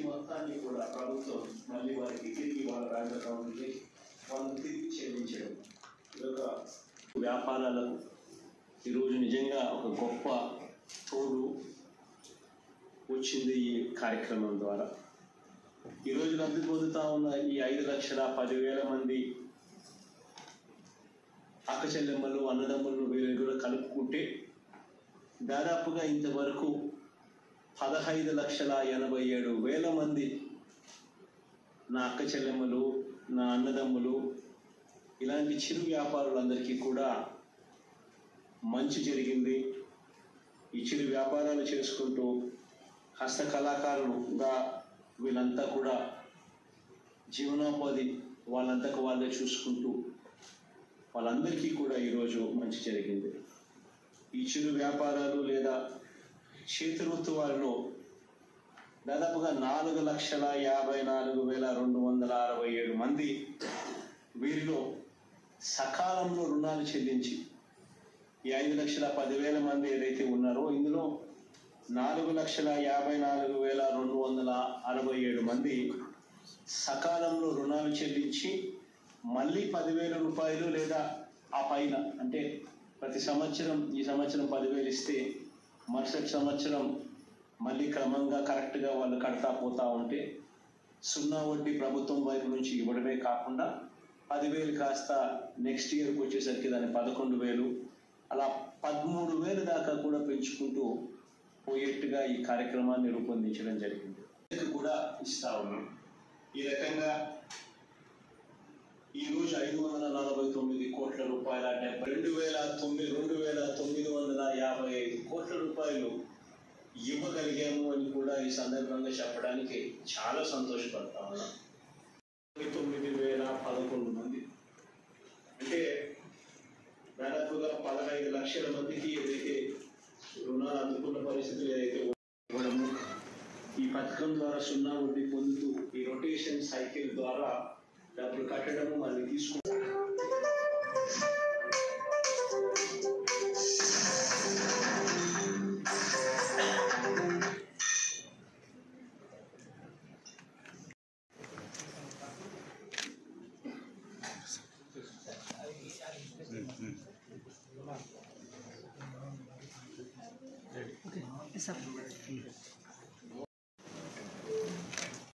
మొత్తాన్ని కూడా ప్రభుత్వం మళ్ళీ వారికి తిరిగి వాళ్ళ బ్యాంక్ అకౌంట్కి వాళ్ళు తిరిగి చెల్లించడం ఇదొక వ్యాపారాలకు ఈరోజు నిజంగా ఒక గొప్ప తోడు వచ్చింది ఈ కార్యక్రమం ద్వారా ఈరోజు లబ్ధి పొందుతా ఉన్న ఈ ఐదు లక్షల పదివేల మంది అక్క చెల్లెమ్మలు అన్నదమ్ములు వీళ్ళు కూడా కలుపుకుంటే దాదాపుగా ఇంతవరకు పదహైదు లక్షల ఎనభై ఏడు వేల మంది నా అక్క చెల్లెమ్మలు నా అన్నదమ్ములు ఇలాంటి చిరు వ్యాపారులందరికీ కూడా మంచి జరిగింది ఈ చిరు వ్యాపారాలు చేసుకుంటూ హస్త కళాకారులుగా వీళ్ళంతా కూడా జీవనోపాధి వాళ్ళంతకు వాళ్ళే చూసుకుంటూ వాళ్ళందరికీ కూడా ఈరోజు మంచి జరిగింది ఈ చిరు వ్యాపారాలు లేదా చేతి వృత్తి వారిలో దాదాపుగా నాలుగు లక్షల యాభై నాలుగు వేల రెండు వందల అరవై ఏడు మంది వీరిలో సకాలంలో రుణాలు చెల్లించి ఈ ఐదు లక్షల పదివేల మంది ఏదైతే ఉన్నారో ఇందులో నాలుగు లక్షల యాభై నాలుగు వేల రెండు వందల అరవై ఏడు మంది సకాలంలో రుణాలు చెల్లించి మళ్ళీ పదివేల రూపాయలు లేదా ఆ పైన అంటే ప్రతి సంవత్సరం ఈ సంవత్సరం పదివేలు ఇస్తే మరుసటి సంవత్సరం మళ్ళీ క్రమంగా కరెక్ట్గా వాళ్ళు కడతా పోతా ఉంటే సున్నా వడ్డీ ప్రభుత్వం వైపు నుంచి ఇవ్వడమే కాకుండా పదివేలు కాస్త నెక్స్ట్ ఇయర్కి వచ్చేసరికి దాన్ని పదకొండు వేలు అలా పదమూడు వేలు దాకా కూడా పెంచుకుంటూ పోయేట్టుగా ఈ కార్యక్రమాన్ని రూపొందించడం జరిగింది ఇది కూడా ఇస్తా ఉన్నాం ఈ రకంగా ఈ రోజు ఐదు వందల నలభై తొమ్మిది కోట్ల రూపాయల డెబ్బై రెండు వేల తొమ్మిది రెండు వేల తొమ్మిది వందల యాభై ఐదు కోట్ల రూపాయలు ఇవ్వగలిగాము అని కూడా ఈ సందర్భంగా చెప్పడానికి చాలా సంతోషపడతా ఉన్నాం ఇరవై తొమ్మిది వేల పదకొండు మంది అంటే దాదాపుగా పదహైదు లక్షల మందికి ఏదైతే రుణాలు అందుకున్న పరిస్థితులు ఏదైతే ఇవ్వడము ఈ పథకం ద్వారా సున్నా వడ్డీ పొందుతూ ఈ రొటేషన్ సైకిల్ ద్వారా డబ్బులు కట్టడము మళ్ళీ తీసుకు Okay, yes, sir.